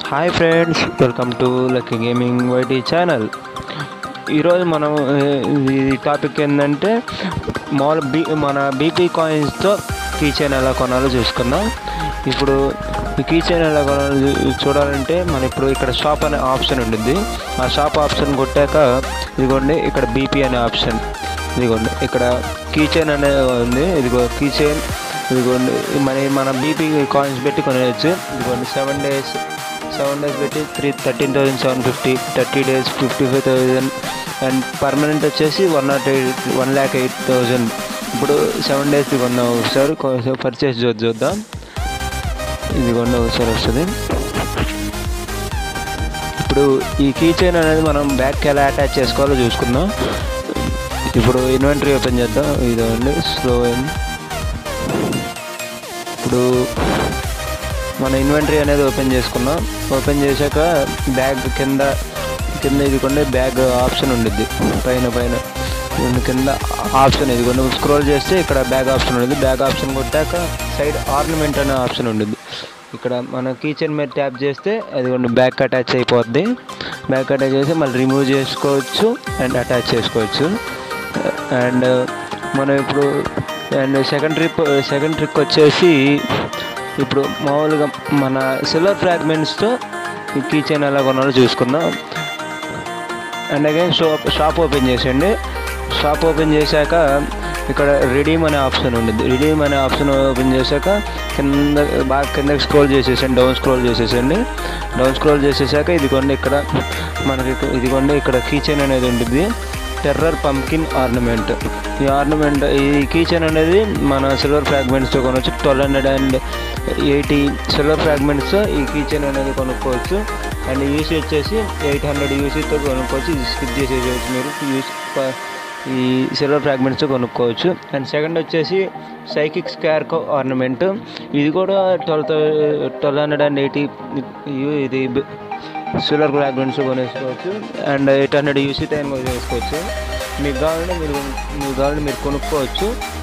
hi friends welcome to lucky gaming YT channel ఈరోజు మనం ఏ, ఈ టాపిక్ ఏంటంటే మామూలు బీ మన బీపీ కాయిన్స్తో కీ చైన్ ఎలా కొనాలో చూసుకుందాం ఇప్పుడు ఈ కీ చైన్ ఎలా కొనాలో చూ- చూడాలంటే మన ఇప్పుడు ఇక్కడ షాప్ అనే ఆప్షన్ ఉండింది ఆ షాప్ ఆప్షన్ కొట్టాక ఇదిగోండి ఇక్కడ బీపీ అనే ఆప్షన్ ఇదిగోండి ఇక్కడ కీ చైన్ అనేది ఉంది ఇదిగో కీ చైన్ ఇదిగోండి మన మన బీపీ కాయిన్స్ పెట్టి కొనేయచ్చు ఇదిగోండి సెవెన్ డేస్ సెవెన్ డేస్ పెట్టి three thirteen thousand seven fifty thirty days fifty five thousand and permanent వచ్చేసి one not eight one lakh eight thousand ఇప్పుడు సెవెన్ డేస్ కొన్నాం ఒకసారి పర్చేస్ చూ చూద్దాం ఇది కొన్న ఒకసారి వస్తుంది ఇప్పుడు ఈ కీ చైన్ అనేది మనం బ్యాగ్కి ఎలా అటాచ్ చేసుకోవాలో చూసుకుందాం ఇప్పుడు ఇన్వెంటరీ ఓపెన్ చేద్దాం ఇదండి స్లో ఇప్పుడు మన ఇన్వెంటరీ అనేది ఓపెన్ చేసుకున్నాం ఓపెన్ చేశాక బ్యాగ్ కింద కింద ఇదిగోండి బ్యాగ్ ఆప్షన్ ఉండిద్ది పైన పైన ఇదిగోండి కింద ఆప్షన్ ఇదిగోండి స్క్రోల్ చేస్తే ఇక్కడ బ్యాగ్ ఆప్షన్ ఉండిద్ది బ్యాగ్ ఆప్షన్ కొట్టాక సైడ్ ఆర్నమెంట్ అనే ఆప్షన్ ఉండిద్ది ఇక్కడ మన కిచెన్ మీద ట్యాప్ చేస్తే అదిగోండి బ్యాగ్ అటాచ్ అయిపోద్ది బ్యాగ్ అటాచ్ చేసి మళ్ళీ రిమూవ్ చేసుకోవచ్చు అండ్ అటాచ్ చేసుకోవచ్చు అండ్ మనం ఇప్పుడు and second trip second trick వచ్చేసి ఇప్పుడు మామూలుగా మన సిల్వర్ ఫ్రాగ్మెంట్స్తో ఈ కీ చైన్ ఎలా కొనాలో చూసుకుందాం and again shop shop open చేసేయండి షాప్ ఓపెన్ చేశాక ఇక్కడ రిడీమ్ అనే ఆప్షన్ ఉండిద్ది రిడీమ్ అనే ఆప్షన్ ఓపెన్ చేశాక కింద బాగా కిందకి స్క్రోల్ చేసేసండి డౌన్ స్క్రోల్ చేసేసండి డౌన్ స్క్రోల్ చేసేసాక ఇదిగోండి ఇక్కడ మనకి ఇక- ఇదిగోండి ఇక్కడ కీచైన్ అనేది ఉంటుంది టెర్రర్ పంకిన్ ఆర్నమెంట్ ఈ ఆర్నమెంట్ ఈ కీచైన్ అనేది మన సిల్వర్ ఫ్రాగ్మెంట్స్తో కొనవచ్చు twelve hundred and eighty silver ఫ్రాగ్మెంట్స్తో ఈ కీచైన్ అనేది కొనుక్కోవచ్చు అండ్ యూసీ వచ్చేసి ఎయిట్ హండ్రెడ్ యూసీతో కొనుక్కోవచ్చు ఇది స్కిప్ చేసేయచ్చు మీరు యూస్ ఈ సిల్వర్ ఫ్రాగ్మెంట్స్ కొనుక్కోవచ్చు అండ్ సెకండ్ వచ్చేసి సైకిక్ స్కార్కో ఆర్నమెంట్ ఇది కూడా twelve twelve hundred and eighty ఇది సిల్వర్ ఫ్రాగ్మెంట్స్ కొనేసుకోవచ్చు and eight hundred UC time కూడా చేసుకోవచ్చు మీకు కావాలంటే మీరు మీకు కావాలంటే మీరు కొనుక్కోవచ్చు